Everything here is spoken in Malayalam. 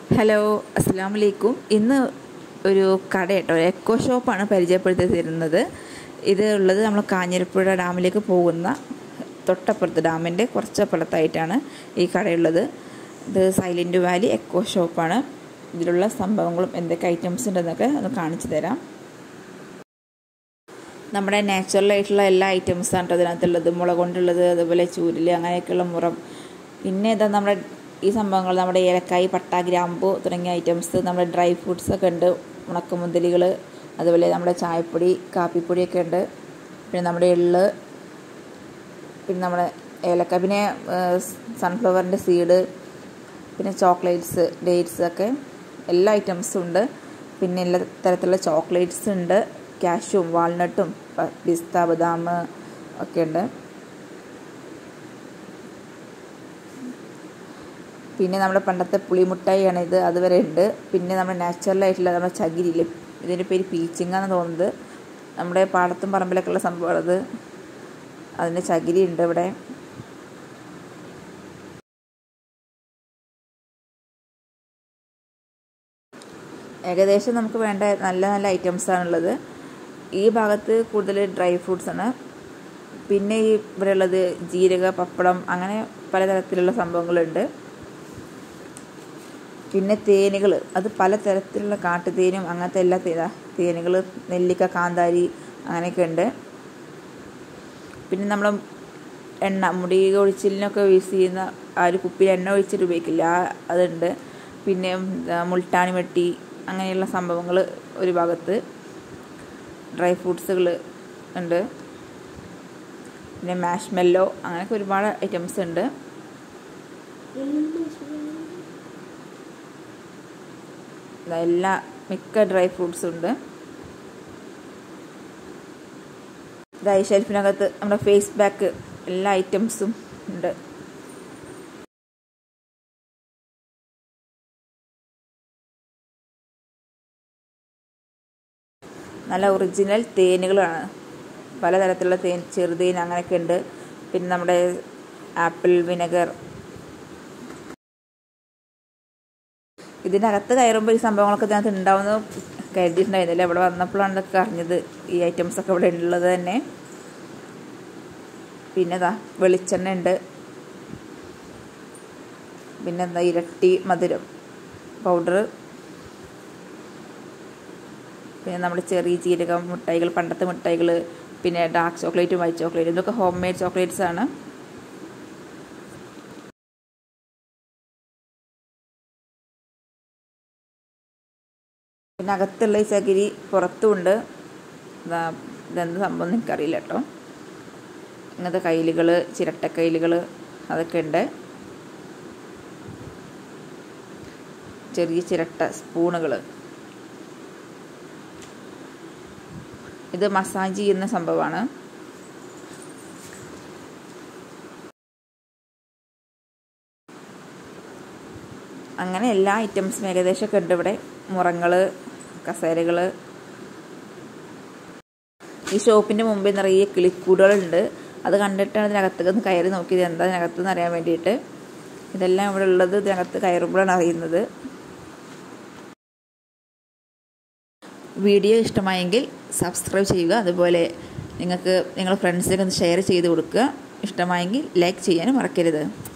ഹലോ അസ്സാം വലൈക്കും ഇന്ന് ഒരു കട കേട്ടോ എക്കോ ഷോപ്പാണ് പരിചയപ്പെടുത്തി തരുന്നത് ഇത് ഉള്ളത് നമ്മൾ കാഞ്ഞിരപ്പുഴ ഡാമിലേക്ക് പോകുന്ന തൊട്ടപ്പുറത്ത് ഡാമിൻ്റെ കുറച്ചപ്പുറത്തായിട്ടാണ് ഈ കടയുള്ളത് ഇത് സൈലൻറ്റ് വാലി എക്കോ ഷോപ്പാണ് ഇതിലുള്ള സംഭവങ്ങളും എന്തൊക്കെ ഐറ്റംസ് ഉണ്ടെന്നൊക്കെ ഒന്ന് കാണിച്ചു തരാം നമ്മുടെ നാച്ചുറൽ ആയിട്ടുള്ള എല്ലാ ഐറ്റംസാണ് കേട്ടോ ഇതിനകത്തുള്ളത് മുള കൊണ്ടുള്ളത് അതുപോലെ ചൂരിൽ അങ്ങനെയൊക്കെയുള്ള മുറം പിന്നെ ഇതാ നമ്മുടെ ഈ സംഭവങ്ങൾ നമ്മുടെ ഏലക്കായ് പട്ട ഗ്രാമ്പു തുടങ്ങിയ ഐറ്റംസ് നമ്മുടെ ഡ്രൈ ഫ്രൂട്ട്സ് ഒക്കെ ഉണ്ട് ഉണക്കമുന്തിരികൾ അതുപോലെ നമ്മുടെ ചായപ്പൊടി കാപ്പിപ്പൊടിയൊക്കെ ഉണ്ട് പിന്നെ നമ്മുടെ എള്ള് പിന്നെ നമ്മുടെ ഏലക്ക പിന്നെ സൺഫ്ലവറിൻ്റെ സീഡ് പിന്നെ ചോക്ലേറ്റ്സ് ഡേറ്റ്സ് ഒക്കെ എല്ലാ ഐറ്റംസും ഉണ്ട് പിന്നെ എല്ലാ തരത്തിലുള്ള ചോക്ലേറ്റ്സ് ഉണ്ട് കാഷ്യും വാൾനട്ടും പിസ്ത ബദാം ഒക്കെ ഉണ്ട് പിന്നെ നമ്മുടെ പണ്ടത്തെ പുളിമുട്ടായിയാണ് ഇത് അതുവരെ ഉണ്ട് പിന്നെ നമ്മുടെ നാച്ചുറൽ ആയിട്ടുള്ള നമ്മുടെ ചകിരിയില്ലേ ഇതിൻ്റെ പേര് പീച്ചിങ്ങാന്ന് തോന്നുന്നത് നമ്മുടെ പാടത്തും പറമ്പിലൊക്കെ ഉള്ള സംഭവമാണ് അത് അതിൻ്റെ ചകിരി ഉണ്ട് ഇവിടെ ഏകദേശം നമുക്ക് വേണ്ട നല്ല നല്ല ഐറ്റംസാണുള്ളത് ഈ ഭാഗത്ത് കൂടുതൽ ഡ്രൈ ഫ്രൂട്ട്സ് ആണ് പിന്നെ ഈ ഇവിടെ ഉള്ളത് ജീരക പപ്പടം അങ്ങനെ പലതരത്തിലുള്ള സംഭവങ്ങളുണ്ട് പിന്നെ തേനുകൾ അത് പലതരത്തിലുള്ള കാട്ടുതേനും അങ്ങനത്തെ എല്ലാ തേ തേനുകൾ നെല്ലിക്ക കാന്താരി അങ്ങനെയൊക്കെ ഉണ്ട് പിന്നെ നമ്മൾ എണ്ണ മുടി ഒഴിച്ചിലിനൊക്കെ യൂസ് ചെയ്യുന്ന ആ ഒരു കുപ്പിയിൽ എണ്ണ ഒഴിച്ചിട്ട് ഉപയോഗിക്കില്ല ആ അതുണ്ട് പിന്നെ മുൾട്ടാണി വെട്ടി അങ്ങനെയുള്ള സംഭവങ്ങൾ ഒരു ഭാഗത്ത് ഡ്രൈ ഫ്രൂട്ട്സുകൾ ഉണ്ട് പിന്നെ മാഷ്മെല്ലോ അങ്ങനെയൊക്കെ ഒരുപാട് ഐറ്റംസ് ഉണ്ട് എല്ലാ മിക്ക ഡ്രൈ ഫ്രൂട്ട്സും ഉണ്ട് ഇതായി ഷെൽഫിനകത്ത് നമ്മുടെ ഫേസ് ബാക്ക് എല്ലാ ഐറ്റംസും ഉണ്ട് നല്ല ഒറിജിനൽ തേനുകളാണ് പലതരത്തിലുള്ള തേൻ ചെറുതേൻ അങ്ങനെയൊക്കെ ഉണ്ട് പിന്നെ നമ്മുടെ ആപ്പിൾ വിനെഗർ ഇതിനകത്ത് കയറുമ്പോൾ ഈ സംഭവങ്ങളൊക്കെ ഇതിനകത്ത് ഉണ്ടാവുമെന്ന് കരുതിയിട്ടുണ്ടായിരുന്നില്ല ഇവിടെ വന്നപ്പോഴാണ് ഇതൊക്കെ അറിഞ്ഞത് ഈ ഐറ്റംസ് ഒക്കെ ഇവിടെ ഉള്ളത് തന്നെ പിന്നെ ഇതാ വെളിച്ചെണ്ണ ഉണ്ട് പിന്നെ എന്താ ഇരട്ടി മധുരം പൗഡർ പിന്നെ നമ്മുടെ ചെറിയ ജീരകം മിഠായികൾ പണ്ടത്തെ മിഠായികൾ പിന്നെ ഡാർക്ക് ചോക്ലേറ്റും വൈറ്റ് ചോക്ലേറ്റും ഇതൊക്കെ ഹോം മെയ്ഡ് ചോക്ലേറ്റ്സ് ആണ് പിന്നെ അകത്തുള്ള ഈ ചകിരി പുറത്തുമുണ്ട് ഇതെന്ത് സംഭവം എനിക്കറിയില്ല കേട്ടോ ഇങ്ങനത്തെ കയ്യിലുകൾ ചിരട്ടക്കൈലുകൾ അതൊക്കെ ഉണ്ട് ചെറിയ ചിരട്ട സ്പൂണുകൾ ഇത് മസാജ് ചെയ്യുന്ന സംഭവമാണ് അങ്ങനെ എല്ലാ ഐറ്റംസും ഏകദേശമൊക്കെ ഉണ്ട് ഇവിടെ മുറങ്ങൾ കസേരകൾ ഈ ഷോപ്പിൻ്റെ മുമ്പിൽ നിറയെ കിളിക്കൂടുകളുണ്ട് അത് കണ്ടിട്ടാണ് ഇതിനകത്തേക്ക് ഒന്ന് കയറി നോക്കിയത് എന്താ ഇതിനകത്ത് എന്ന് അറിയാൻ വേണ്ടിയിട്ട് ഇതെല്ലാം ഇവിടെ ഉള്ളത് ഇതിനകത്ത് കയറുമ്പോഴാണ് അറിയുന്നത് വീഡിയോ ഇഷ്ടമായെങ്കിൽ സബ്സ്ക്രൈബ് ചെയ്യുക അതുപോലെ നിങ്ങൾക്ക് നിങ്ങളുടെ ഫ്രണ്ട്സിനൊക്കെ ഒന്ന് ഷെയർ ചെയ്ത് കൊടുക്കുക ഇഷ്ടമായെങ്കിൽ ലൈക്ക് ചെയ്യാനും മറക്കരുത്